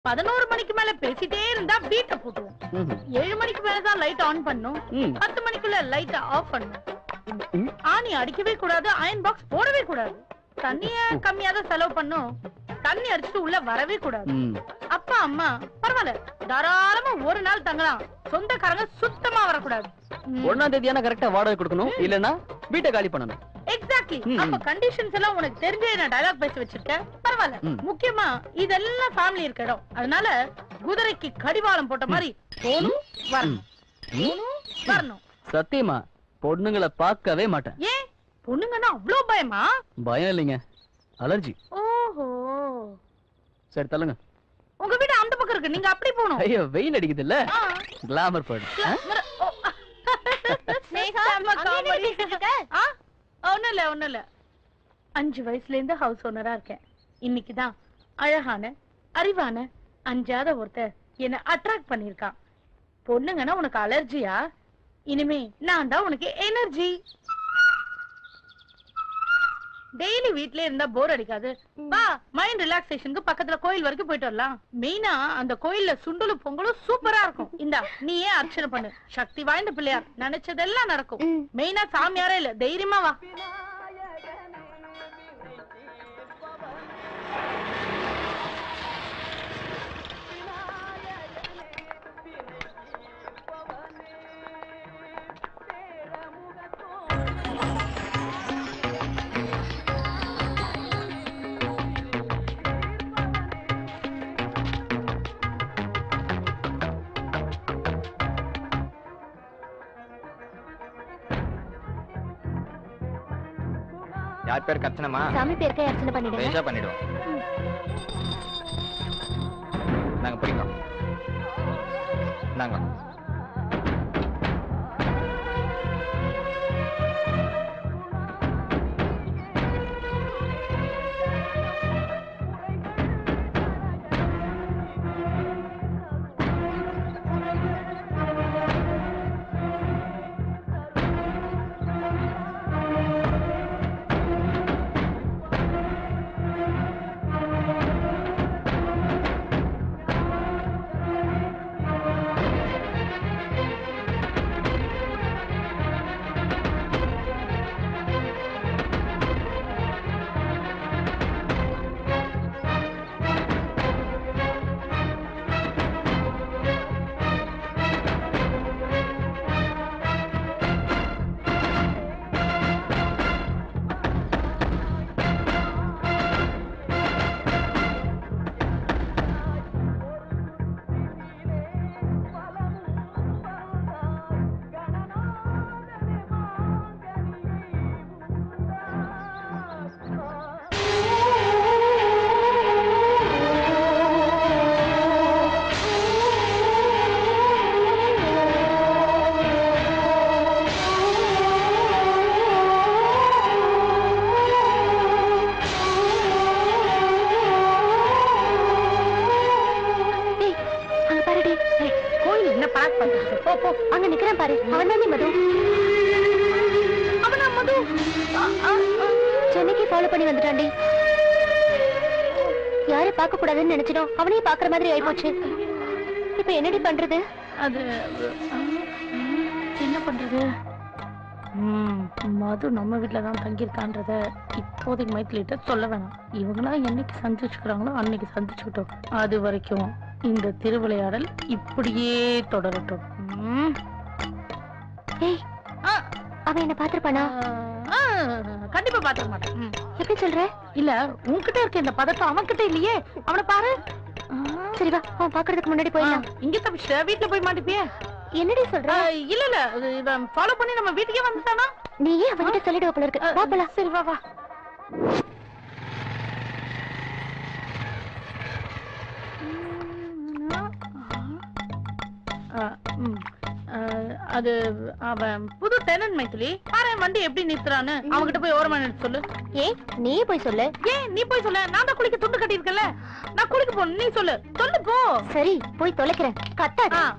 பதினோரு மணிக்கு மேல பேசிட்டே இருந்தா வீட்டை போட்டுவோம் ம்ஹும். ஏழு மணிக்கு மேலதான் லைட் ஆன் பண்ணும் ம். பத்து மணிக்குள்ள லைட் ஆஃப் பண்ணும் ம். ஆணி அடிக்கவே கூடாது அயன் பாக்ஸ் போடவே கூடாது தண்ணிய கம்மியா தான் செலவு பண்ணும் தண்ணி அடிச்சுட்டு உள்ள வரவே கூடாது ம். அப்பா அம்மா பரவாயில்ல தாராளமா ஒரு நாள் தங்கலாம் சொந்தக்காரங்க சுத்தமா வரக்கூடாது ஒண்ணாம் தேதியான கரெக்டா வாடகை கொடுக்கணும் இல்லனா வீட்டை காலி பண்ணணும் எக்ஸாக்ட்லி ம், அப்ப ம். கண்டிஷன்ஸ் எல்லாம் உனக்கு தெரிஞ்சே நான் டயலாக் பேசி வச்சிருக்கேன் பரவாயில்ல ம். முக்கியமா இதெல்லாம் ஃபேமிலி இருக்க இடம் அதனால குதிரைக்கு கடிவாளம் போட்ட மாதிரி போகணும் வரணும் போகணும் வரணும் சத்தியமா பொண்ணுங்களை பார்க்கவே மாட்டேன் ஏன் பொண்ணுங்கன்னா அவ்ளோ பயமா பயம் இல்லைங்க அலர்ஜி ஓஹோ சரி தள்ளுங்க உங்க வீடு அந்த பக்கம் இருக்கு நீங்க அப்படி போகணும் ஐயோ வெயில் அடிக்குது இல்ல ஆ. கிளாமர் பேர்டு மர- ஓ. செம்ம comedy. ஆ? ஒண்ணும் இல்ல ஒண்ணும் இல்ல அஞ்சு வயசுல இருந்து ஹவுஸ் ஓனரா இருக்கேன் இன்னைக்குதான் அழகான அறிவான அஞ்சாத ஒருத்தர் என்ன அட்ராக்ட் பண்ணிருக்கான் பொண்ணுங்கன்னா உனக்கு அலர்ஜியா இனிமே நான் தான் உனக்கு எனர்ஜி டெய்லி வீட்லயே இருந்தா போர் அடிக்காது வா மைண்ட் ரிலாக்ஸேஷனுக்கு பக்கத்துல கோயில் வரைக்கும் போயிட்டு வரலாம் மெயினா அந்த கோயில்ல சுண்டலும் பொங்கலும் சூப்பரா இருக்கும் இந்தா நீயே அர்ச்சனை பண்ணு சக்தி வாய்ந்த பிள்ளையார் நினைச்சதெல்லாம் நடக்கும் மெயினா சாமியாரே இல்ல தைரியமா வா யார் பேர் கச்சனமா சாமி பேருக்கே அர்ச்சனை பண்ணிடுங்க பேஷா பண்ணிடுவோம் நாங்க பிடிக்கும் நாங்க டேய் அங்க பாருடி ஏய், கோயில் என்ன பேக் பண்றது போ போ அங்க நிக்கிறான் பாரு அவன் தானே மது அவனா மது ஆ, ஆ, ஆ. சென்னைக்கு ஃபாலோ பண்ணி வந்துட்டான்டி யாரை பார்க்க கூடாதுன்னு நினைச்சிடும் அவனையும் பாக்குற மாதிரி ஆயிப்போச்சு இப்ப என்னடி பண்றது அது ஆ, ம், என்ன பண்றது ம், மது நம்ம வீட்ல தான் தங்கியிருக்கான்றத இப்போதைக்கு மைத்திலிட்ட சொல்ல வேணாம் இவங்களா என்னைக்கு சந்திச்சுக்கிறாங்களோ அன்னைக்கு சந்திச்சுக்கிட்டோம் அது வரைக்கும் இந்த திருவிளையாடல் இப்படியே தொடரட்டும் ம். ஏய் ஆ, அவன் என்ன பாத்திருப்பானா ஆ, கண்டிப்பா பாத்துக்க மாட்டேன் ம். எப்படி சொல்ற இல்ல உன்கிட்ட இருக்க இந்த பதட்டம் அவன்கிட்ட இல்லையே அவனை பாரு ஆ, சரி வா அவன் பாக்குறதுக்கு முன்னாடி ஆ, போயிடலாம் இங்க தப்பிச்ச வீட்ல போய் மாட்டிப்பியே என்னடி சொல்ற ஆ, இல்ல இல்ல இது இவன் ஃபாலோ பண்ணி நம்ம வீட்டுக்கே வந்துட்டானா நீயே அவன்கிட்ட சொல்லிடுவ போல இருக்கு வா போலாம் சரி வா வா ஆ, ம். ஆ, அது அவன் புது டெனன் மைத்திலி பாரு வண்டி எப்படி நிறுத்துறான்னு அவன்கிட்ட போய் ஓரமா நிறுத்த சொல்லு ஏய் நீயே போய் சொல்லு ஏன் நீ போய் சொல்லு நான் தான் குளிக்க துண்டு கட்டியிருக்கல நான் குளிக்க போகணும் நீ சொல்லு சொல்லு போ சரி போய் தொலைக்கிறேன் கத்தாத ஆ.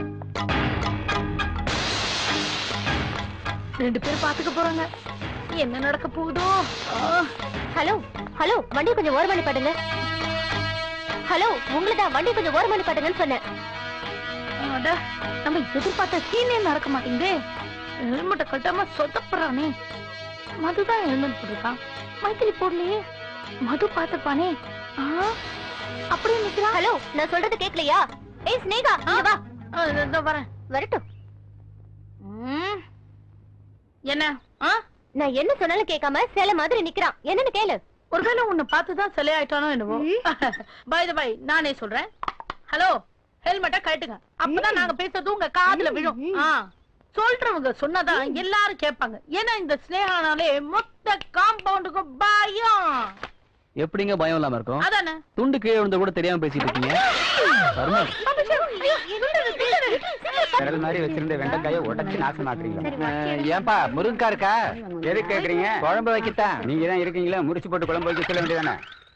ரெண்டு பேரும் பாத்துக்க போறாங்க என்ன நடக்க போகுதோ ஆ. ஹலோ ஹலோ வண்டி கொஞ்சம் ஓரமா நிப்பாட்டுங்க ஹலோ உங்களதான் வண்டி கொஞ்சம் ஓரமா நிப்பாட்டுங்கன்னு சொன்னேன் அட, நம்ம எதிர்பார்த்த சீனே நடக்க மாட்டேங்குதே ஹெல்மெட்டை கட்டாம சொதப்புறானே மதுதான் ஹெல்மெட் போட்டிருக்கான் மைத்திரி போடலையே மது பார்த்துப்பானே ஆ, அப்படியே நிக்கிறான் ஹலோ நான் சொல்றது கேக்கலையா ஏய் ஸ்னேகா இங்க வா ஆ, இதோ, இதோ வரேன் வரட்டும் ம். என்ன ஆ நான் என்ன சொன்னாலும் கேட்காம சில மாதிரி நிக்கிறான் என்னன்னு கேளு ஒருவேளை உன்னை பார்த்துதான் சிலையாயிட்டானோ என்னவோ பை பை நானே சொல்றேன் ஹலோ ஹெல்மெட்டை கழட்டுங்க அப்பதான் நாங்க பேசுறது உங்க காதுல விழும் ஆ சொல்றவங்க சொன்னதான் எல்லாரும் கேட்பாங்க ஏன்னா இந்த ஸ்னேகானாலே மொத்த காம்பவுண்டுக்கும் பயம் எப்படிங்க பயம் இல்லாம இருக்கும் அதானே துண்டு கீழே விழுந்த கூட தெரியாம பேசிட்டு இருக்கீங்க கருமா விரல் மாதிரி வச்சிருந்த வெண்டைக்காயை உடச்சு நாசமாக்குறீங்க ஏன்பா முருங்கா இருக்கா எதுக்கு கேக்குறீங்க குழம்பு வைக்கத்தான் நீங்க தான் இருக்கீங்களா முடிச்சு போட்டு குழம்பு வைக்க சொல்ல வேண்டியதானே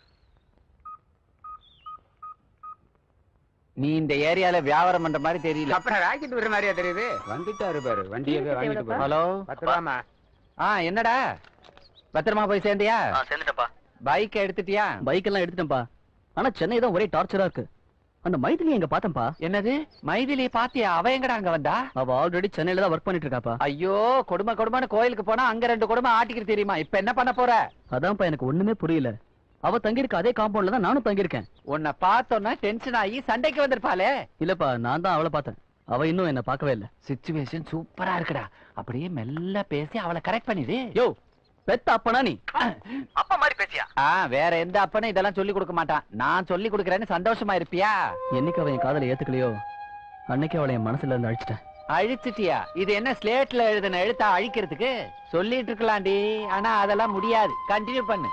நீ இந்த ஏரியால வியாபாரம் பண்ற மாதிரி தெரியல அப்புறம் ராக்கெட் விடுற மாதிரியா தெரியுது வந்துட்டாரு பாரு வண்டியவே வாங்கிட்டு போறோம் ஹலோ பத்து ரூபாமா ஆ என்னடா பத்திரமா போய் சேர்ந்தியா சேர்ந்துட்டப்பா பைக் எடுத்துட்டியா பைக் எல்லாம் எடுத்துட்டேன்ப்பா ஆனா சென்னை தான் ஒரே டார்ச்சரா இருக்கு அந்த மைதிலி எங்க பார்த்தேன்ப்பா என்னது மைதிலி பாத்தியா அவ எங்கடா அங்க வந்தா அவ ஆல்ரெடி சென்னையில தான் ஒர்க் பண்ணிட்டு இருக்காப்பா ஐயோ கொடுமை கொடுமைன்னு கோயிலுக்கு போனா அங்க ரெண்டு கொடுமை ஆட்டிக்கிட்டு தெரியுமா இப்ப என்ன பண்ண போற அதான்ப்பா எனக்கு ஒண்ணுமே புரியல அவ தங்கியிருக்க அதே காம்பவுண்ட்ல தான் நானும் தங்கியிருக்கேன் உன்னை பார்த்தோன்னா டென்ஷன் ஆகி சண்டைக்கு வந்திருப்பாளே இல்லப்பா நான் தான் அவளை பார்த்தேன் அவ இன்னும் என்ன பார்க்கவே இல்ல சிச்சுவேஷன் சூப்பரா இருக்குடா அப்படியே மெல்ல பேசி அவளை கரெக்ட் பண்ணிடு யோ பெத்த அப்பனா நீ அப்பா மாதிரி பேசியா ஆ வேற எந்த அப்பனும் இதெல்லாம் சொல்லி கொடுக்க மாட்டான் நான் சொல்லி கொடுக்கறேன்னு சந்தோஷமா இருப்பியா என்னைக்கு அவன் என் காதலை ஏத்துக்கலையோ அன்னைக்கு அவளை என் மனசுல இருந்து அழிச்சிட்டேன் அழிச்சிட்டியா இது என்ன ஸ்லேட்ல எழுதின எழுத்தா அழிக்கிறதுக்கு சொல்லிட்டு இருக்கலாம்டி ஆனா அதெல்லாம் முடியாது கண்டினியூ பண்ணு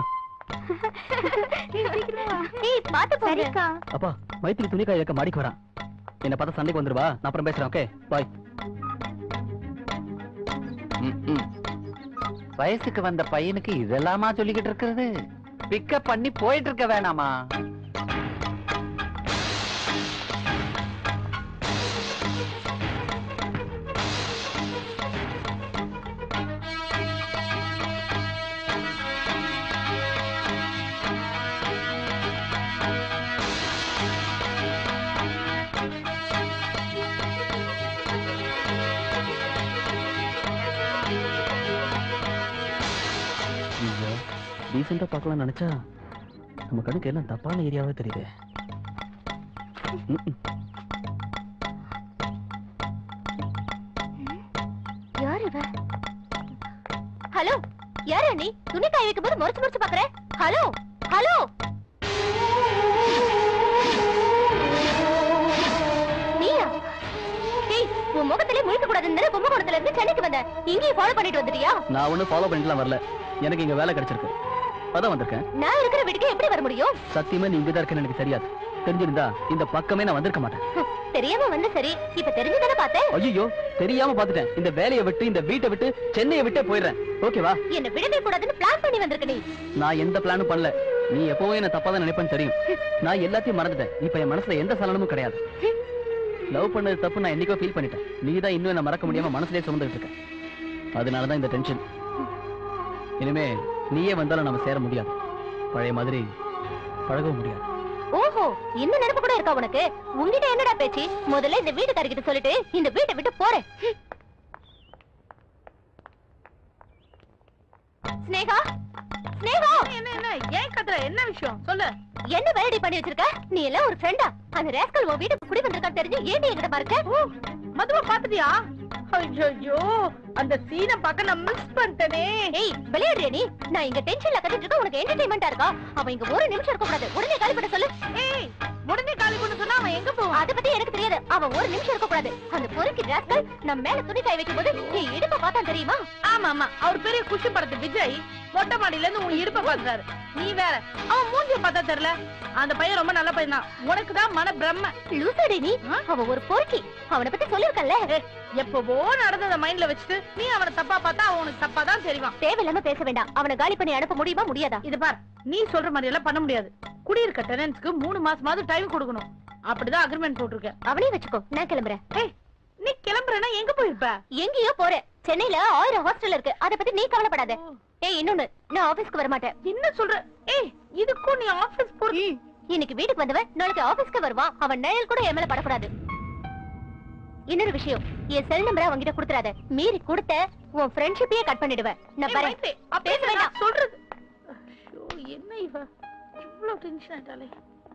ஏய் பாத்து போங்க அப்பா மைத்திரி துணிக்காய் வைக்க மாடிக்கு வரான் என்ன பார்த்தா சண்டைக்கு வந்துருவா நான் அப்புறம் பேசுறேன் ஓகே பாய் ம், ம். வயசுக்கு வந்த பையனுக்கு இதெல்லாமா சொல்லிக்கிட்டு இருக்கிறது பிக்கப் பண்ணி போயிட்டு இருக்க வேணாமா டீசெண்டா பார்க்கலாம் நினைச்சா நம்ம கணக்கு எல்லாம் தப்பான ஏரியாவே தெரியுது ம்ம். யார் இவ ஹலோ யாரா நீ துணி காய வைக்கும் போது முறைச்சு முறைச்சு பாக்குற ஹலோ ஹலோ நீயா ஏய் உன் முகத்திலே முழிக்க கூடாதுன்னு கும்பகோணத்துல இருந்து சென்னைக்கு வந்த இங்கேயும் ஃபாலோ பண்ணிட்டு வந்துட்டியா நான் ஒன்னும் ஃபாலோ பண்ணிட்டுலாம் வரல எனக்கு இங்க வேலை கிடைச்சிருக்கு அதான் வந்திருக்கேன் நான் இருக்கிற வீட்டுக்கு எப்படி வர முடியும் சத்தியமா நீ இங்கதான் இருக்கேன்னு எனக்கு தெரியாது தெரிஞ்சிருந்தா இந்த பக்கமே நான் வந்திருக்க மாட்டேன் ஹம், தெரியாம வந்து சரி இப்ப தெரிஞ்சுதானே பார்த்தேன் ஐயோ தெரியாம பாத்துட்டேன் இந்த வேலையை விட்டு இந்த வீட்டை விட்டு சென்னையை விட்டே போயிடுறேன் ஓகேவா என்ன விடவே கூடாதுன்னு பிளான் பண்ணி வந்திருக்க நீ நான் எந்த பிளானும் பண்ணல நீ எப்பவும் என்ன தப்பா தான் நினைப்பேன்னு தெரியும் நான் எல்லாத்தையும் மறந்துட்டேன் இப்ப என் மனசுல எந்த சலனமும் கிடையாது லவ் பண்ணது தப்பு நான் என்னைக்கோ ஃபீல் பண்ணிட்டேன் நீ தான் இன்னும் என்ன மறக்க முடியாம மனசுலயே சுமந்துட்டு இருக்க அதனாலதான் இந்த டென்ஷன் இனிமே நீயே வந்தாலும் நம்ம சேர முடியாது பழைய மாதிரி பழகவும் முடியாது ஓஹோ இந்த நினைப்பு கூட இருக்கா உனக்கு உன்கிட்ட என்னடா பேச்சு முதல்ல இந்த வீட்டுக்காரர்கிட்ட சொல்லிட்டு இந்த வீட்டை விட்டு போறேன் ஸ்னேகா ஸ்னேகா என்ன என்ன ஏன் கத்துற என்ன விஷயம் சொல்லு என்ன வேலைடி பண்ணி வச்சிருக்க நீ எல்லாம் ஒரு ஃப்ரெண்டா அந்த ரேஸ்கல் உன் வீட்டுக்கு குடி வந்திருக்கான்னு தெரிஞ்சு ஏன் என்கிட்ட பாருக்க மதுவை பாத்துட்டியா ஐயோ அந்த சீனை பார்க்க நான் மிஸ் பண்ணிட்டேனே ஏய் விளையாடுறியா நீ நான் இங்க டென்ஷன்ல கத்திட்டு இருக்க உனக்கு என்டர்டைன்மெண்டா இருக்கா அவன் இங்க ஒரு நிமிஷம் இருக்க கூடாது உடனே காலி பண்ண சொல்லு ஏய் உடனே காலி பண்ண சொன்னா அவன் எங்க போவான் அத பத்தி எனக்கு தெரியாது அவன் ஒரு நிமிஷம் இருக்க கூடாது அந்த பொறுக்கி ராஸ்கல் நம்ம மேல துணி காய வைக்கும் போது நீ இடுப்ப பார்த்தா தெரியுமா ஆமா ஆமா அவர் பெரிய குஷி படத்து விஜய் மொட்டை மாடியில இருந்து உன் இடுப்ப பாக்குறாரு நீ வேற அவன் மூஞ்சிய பார்த்தா தெரியல அந்த பையன் ரொம்ப நல்ல பையன் தான் உனக்கு தான் மன பிரம்ம லூசாடி நீ அவன் ஒரு பொறுக்கி அவனை பத்தி சொல்லிருக்கல எப்பவோ நடந்தத மைண்ட்ல வச்சுட்டு நீ அவனை தப்பா பார்த்தா அவன் உனக்கு தப்பா தான் தெரிவான் தேவையில்லாம பேச வேண்டாம் அவனை காலி பண்ணி அனுப்ப முடியுமா முடியாதா இது பார் நீ சொல்ற மாதிரி எல்லாம் பண்ண முடியாது குடியிருக்க டெனன்ஸ்க்கு மூணு மாசமாவது டைம் கொடுக்கணும் அப்படிதான் அக்ரிமெண்ட் போட்டிருக்கேன் அவனையும் வச்சுக்கோ நான் கிளம்புறேன் ஏய் நீ கிளம்புறேன்னா எங்க போயிருப்ப எங்கேயோ போறேன் சென்னையில ஆயிரம் ஹாஸ்டல் இருக்கு அத பத்தி நீ கவலைப்படாத ஏய் இன்னொன்னு நான் ஆபீஸ்க்கு வர மாட்டேன் என்ன சொல்ற ஏய் இதுக்கும் நீ ஆபீஸ் போற இன்னைக்கு வீட்டுக்கு வந்தவன் நாளைக்கு ஆபீஸ்க்கு வருவான் அவன் நிழல் கூட என் மேல படக்கூடாது இன்னொரு விஷயம் என் செல் நம்பரை அவன்கிட்ட கொடுத்துறாத மீறி கொடுத்த உன் ஃப்ரெண்ட்ஷிப்பையே கட் பண்ணிடுவேன் நான் ஏய், வரேன் மைத்ரி, அப்படியே பேச வேண்டாம். நான் சொல்றது ஐயோ என்ன இவ இவ்வளவு டென்ஷன் ஆயிட்டாலே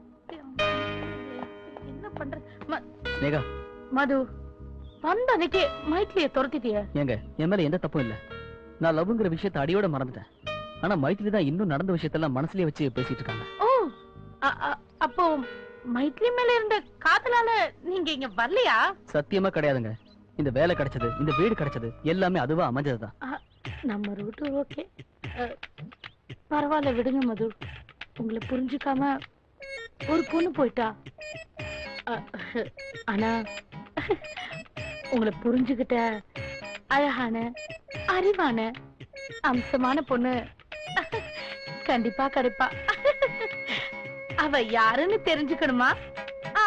என்ன பண்றது ம- ஸ்னேகா மது வந்த அன்னைக்கு மைத்லிய துரத்திட்டிய ஏங்க என் மேல எந்த தப்பும் இல்ல நான் லவ்ங்கிற விஷயத்தை அடியோட மறந்துட்டேன் ஆனா மைத்திரி தான் இன்னும் நடந்த விஷயத்தெல்லாம் மனசுலயே வச்சு பேசிட்டு இருக்காங்க ஓ அ- அ- அப்போ மைத்லி மேல இருந்த காதலால நீங்க இங்க வரலையா சத்தியமா கிடையாதுங்க இந்த வேலை கிடைச்சது இந்த வீடு கிடைச்சது எல்லாமே அதுவா அமைஞ்சதுதான் நம்ம ரூட்டு ஓகே பரவாயில்ல விடுங்க மது உங்களை புரிஞ்சுக்காம ஒரு பொண்ணு போயிட்டா அ, ஆனா உங்களை புரிஞ்சுகிட்ட அழகான அறிவான அம்சமான பொண்ணு கண்டிப்பா கிடைப்பா அவ யாருன்னு தெரிஞ்சுக்கணுமா ஆ,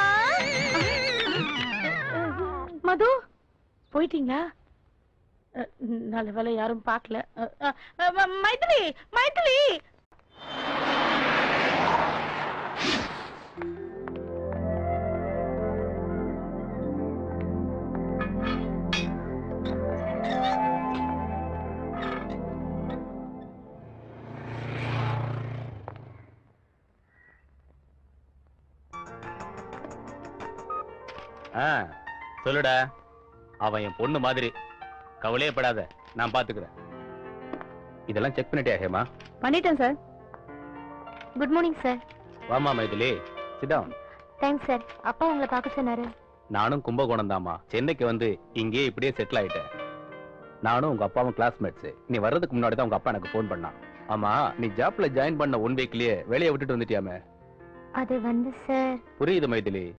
மது போயிட்டீங்களா அ, நல்ல வேலை யாரும் பார்க்கல அ, அ, அ, ம- மைதிலி மைதிலி ஆ சொல்லுடா அவன் என் பொண்ணு மாதிரி கவலையே படாத நான் பாத்துக்கிறேன் இதெல்லாம் செக் பண்ணிட்டியா ஹேமா பண்ணிட்டேன் சார் குட் மார்னிங் சார் வாமா மைதிலி சிடம் தேங்க்ஸ் சார் அப்பா உங்களை பார்க்க சொன்னாரு நானும் கும்பகோணம் தாமா சென்னைக்கு வந்து இங்கேயே இப்படியே செட்டில் ஆயிட்டேன் நானும் உங்க அப்பாவும் கிளாஸ்மேட்ஸ் நீ வர்றதுக்கு முன்னாடி தான் உங்க அப்பா எனக்கு ஃபோன் பண்ணான் ஆமா நீ ஜாப்ல ஜாயின் பண்ண ஒன் வீக்லயே வேலையை விட்டுட்டு வந்துட்டியாமே அது வந்து சார் புரியுது மைதிலி